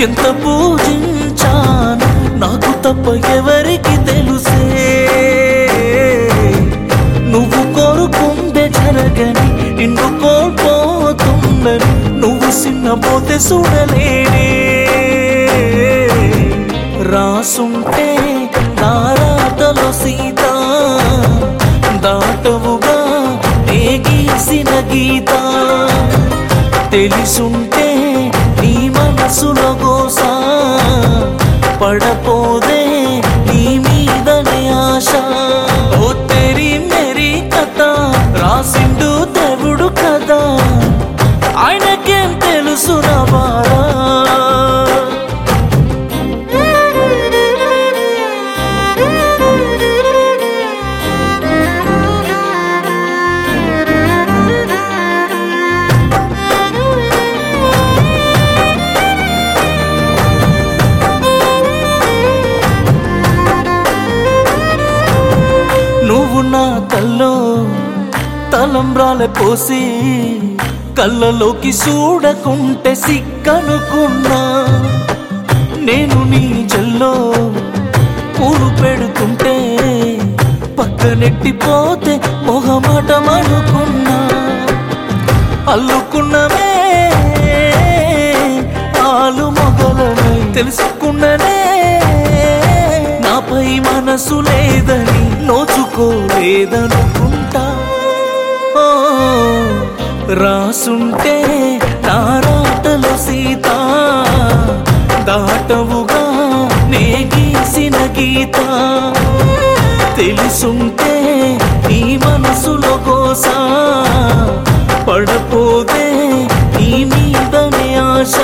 ఎంత పూజించాను నాకు తప్ప ఎవరికి తెలుసే నువ్వు కోరుకుందే జరగని నిన్ను కోల్పోతుందని నువ్వు సిన్నపోతే చూడలేనే రాసుంటే నారాటలో సీత దాటవుగా నే గీసిన గీత తెలిసుంటే నీ మనసులో గోసా పడపోదే నీ మీదనే ఆశ ఓ తెరి మెరి కథ రాసిండు దేవుడు కదా ఆయనకేం తెలుసు బారా నువ్వు నా కల్లో తలంబ్రాలే పోసి కళ్ళలోకి చూడకుంటే సిగ్గనుకున్నా నేను నీ జల్లో పూలు పెడుతుంటే పక్కనెట్టిపోతే మొహమాటం అనుకున్నా అల్లుకున్నవే ఆలు మొగలనై తెలుసుకున్ననే నాపై మనసు లేదని నోచుకోలేదనుకుంటా ఓ, రాసుంటే నారాటలో సీత దాటవుగా నే గీసిన గీత తెలుసుంటే నీ మనసులో కోసా పడపోతే నీ మీదనే ఆశ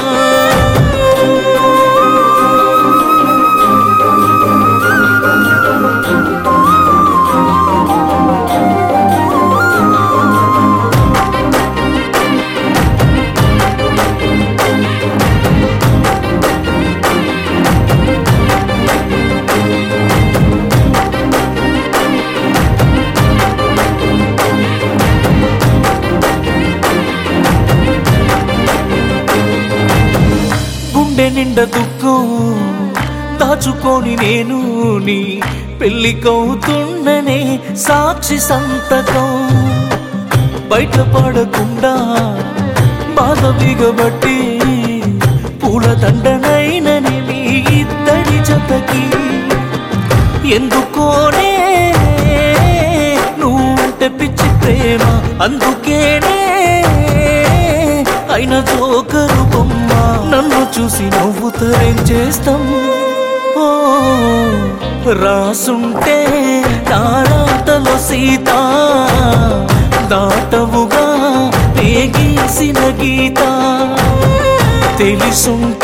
గుండె నిండా దుఃఖం దాచుకొని నేను నీ పెళ్ళికవుతుండనే సాక్షి సంతకం బయటపడకుండా బాధ బిగబట్టి పూల దండనైనని మీ ఇద్దరి జతకి ఎందుకోనే నువ్వంటే పిచ్చి ప్రేమ అందుకేనే అయిన జోకరు బొమ్మ నన్ను చూసి నవ్వుతారేం చేస్తాం ఓ రాసుంటే తారాటలో సీత దాటవుగా నే గీసిన గీత తెలుసుంటే